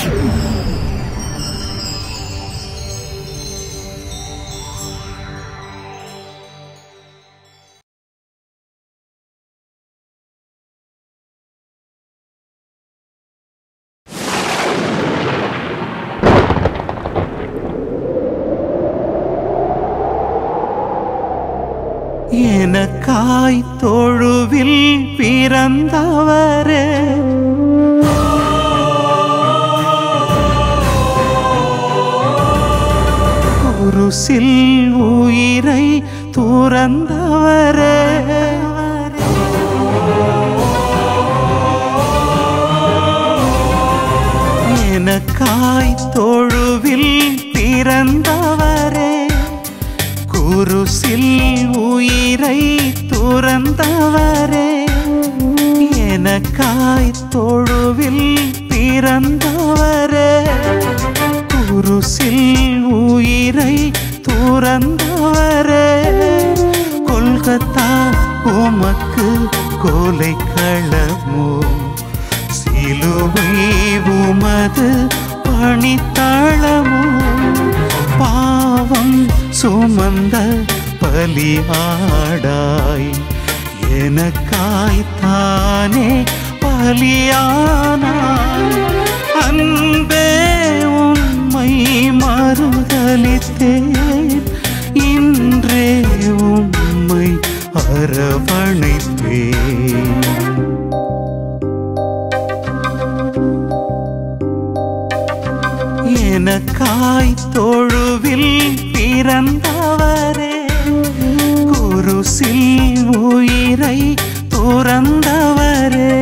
எனக்காய் தொழுவில் பிறந்தவரே குருசில் உயிரை துறந்தவரே எனக்காய் தொழுவில் பிறந்தவரே குருசில் உயிரை துறந்தவரே எனக்காய் தொழுவில் பிறந்தவரே குருசில் உயிரை துறந்தவரே கொல்கத்தா உமக்கு கொலை களமோ சிலுவை உமது பணித்தளமோ பாவம் சுமந்த பலியாடாய் எனக்காய் தானே பலியானாய் அன்பே உண்மை மறுதலித்தேன் இன்றே உம்மை அரவணைப்பேன் எனக்காய் தொழுவில் பிறந்தவரே குருசில் உயிரை துறந்தவரே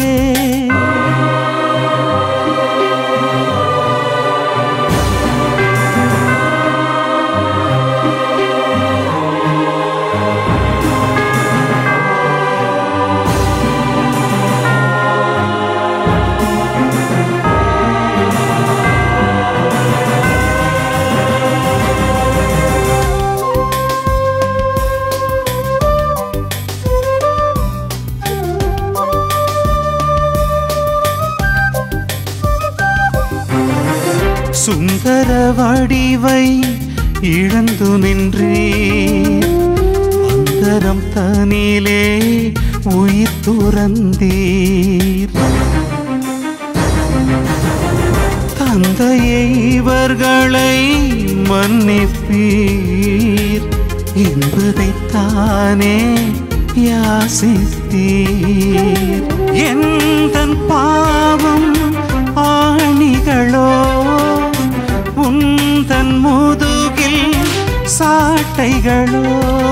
சுந்தர வடிவை இழந்து நின்றே அந்தரம் தனிலே உயிர் துறந்தீர் தந்தையை இவர்களை மன்னிப்பீர் என்பதைத்தானே யாசித்தீர் எந்தன் பாவம் ஆணிகளோ உந்தன் முதுகில் சாட்டைகளோ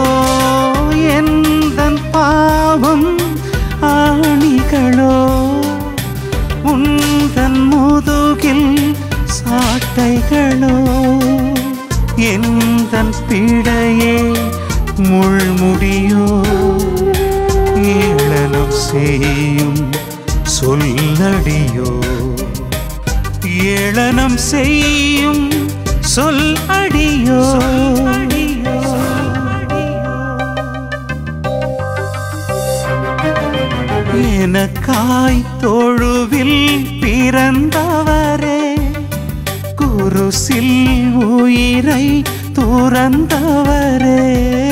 எந்தன் பாவம் ஆணிகளோ உந்தன் முதுகில் சாட்டைகளோ எந்தன் பிழையே முள்முடியோ ஏளனம் செய்யும் சொல்லடியோ ஏளனம் செய்யும் சொல் அடியோ எனக்காய் தொழுவில் பிறந்தவரே குருசில் உயிரை துறந்தவரே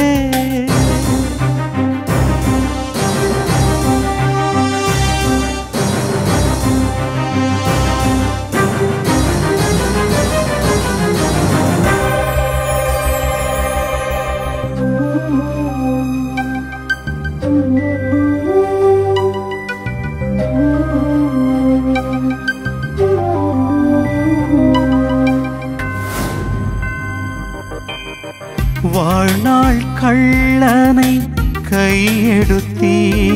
வாழ்நாள் கள்ளனை கையெடுத்தீ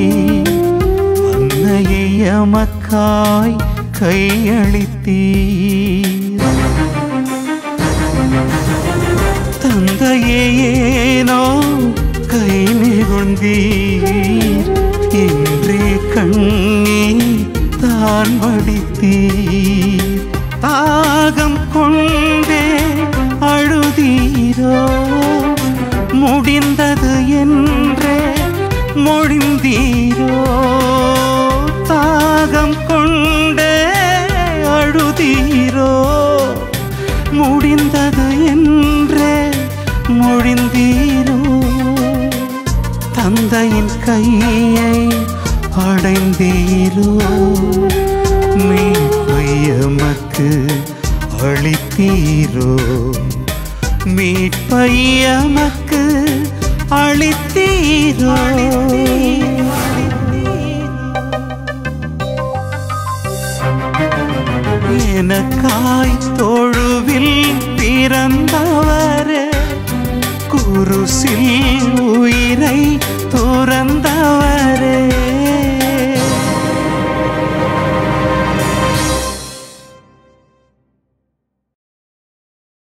அன்னையை எமக்காய் கையளித்தீர் தந்தையே ஏனோ கை நிகழ்ந்தீர் இன்றே கண்ணீர் தான் வடித்தீர் தாகம் கொண்டே அழுதீரோ முடிந்தது என்றே மொழிந்தீரோ தாகம் கொண்டே அழுதீரோ தொழுதீரோ முடிந்தது என்றே மொழிந்தீரோ தந்தையின் கையை அடைந்தீரோ மீட்பையமக்கு அளித்தீரோ மீட்பையமக்கு அளித்தீரோ எனக்காய் தொழுவில் பிறந்தவரே குருசில் உயிரை துறந்தவரே